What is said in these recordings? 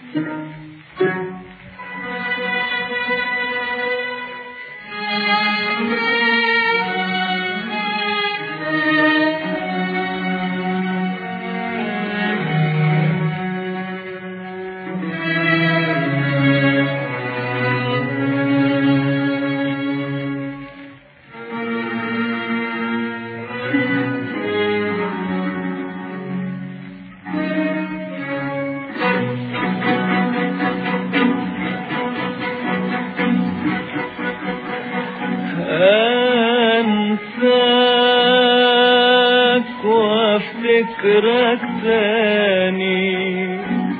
انساك وافتكرك تاني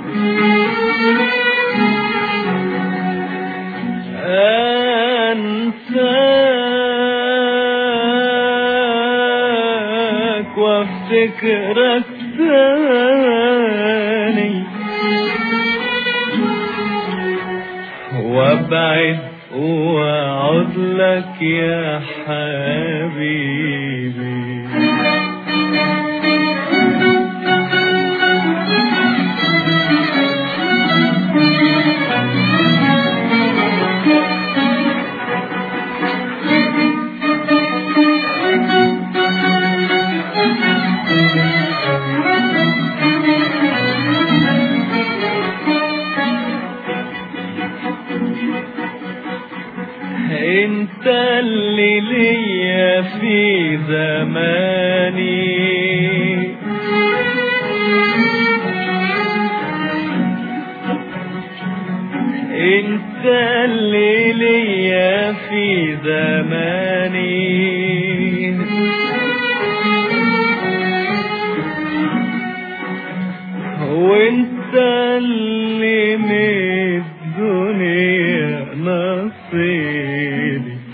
انساك وافتكرك تاني وابعد واعود لك يا حبيبي انت اللي ليا في زماني انت اللي ليا في زماني وانت اللي من الدنيا نصيبي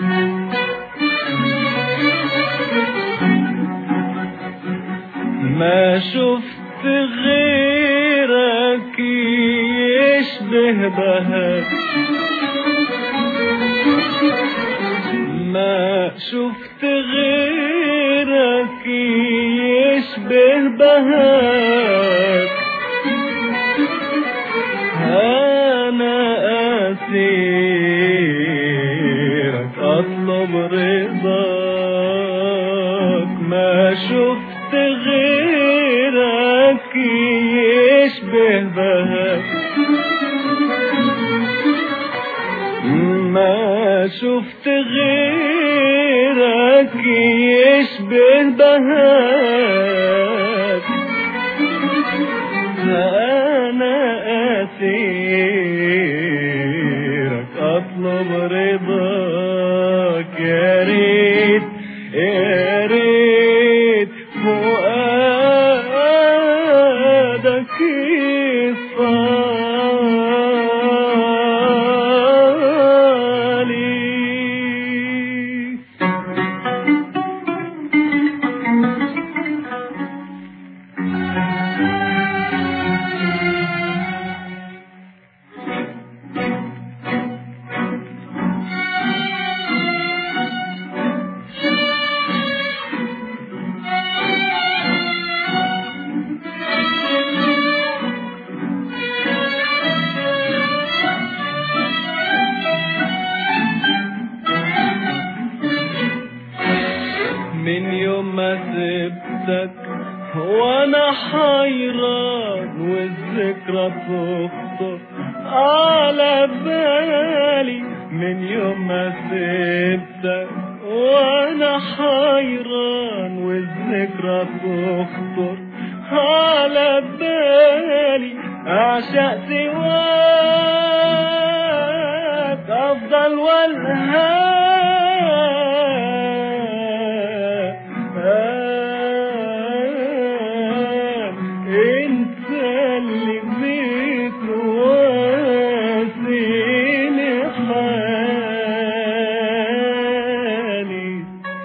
ما شفت غيرك يشبه بهاك ما شفت غيرك يشبه بهاك أنا أسيرك أطلب رضاك ما شفت غيرك يشبه بهاك ما شفت غيرك يشبه بهاك أنا أسيرك أطلب رضاك يا ريت يا ريت فؤادك يصالي من يوم ما سبتك وانا حيران والذكرى تخطر على بالي من يوم ما سبتك وانا حيران والذكرى تخطر على بالي اعشق سواك افضل والهام انت اللي بتواسيني حالي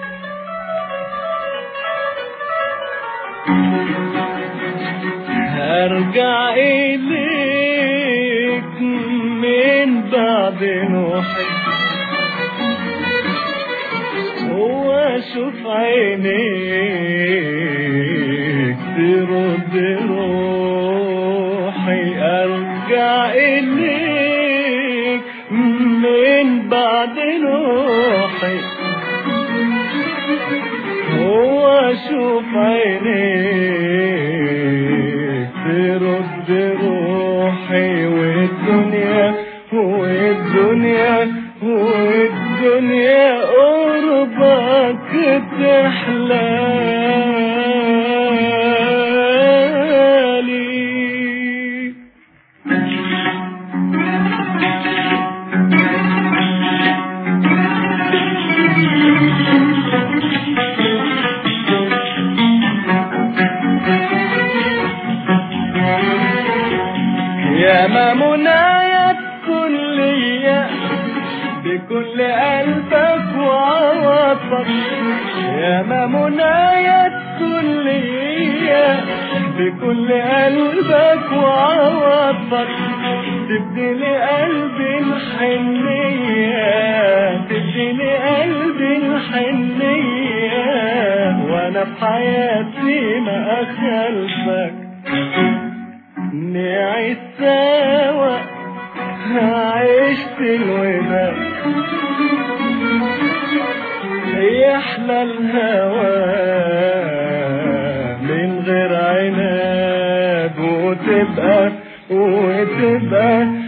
هرجع إليك من بعد نوحي واشوف عينيك ترد روحي ارجع وارجع اليك من بعد روحي واشوف عينيك ترد روحي والدنيا والدنيا والدنيا قربك تحلالي يا ما منايا الكلية بكل قلبك وعواطفك يا ما منايا الكلية بكل قلبك وعواطفك تبدي لقلبي الحنية تبدي لقلبي الحنية وانا بحياتي ما اخلفك نعيش سوا عشت الوداع يحلى الهوى من غير عناد وتبقى وتبقى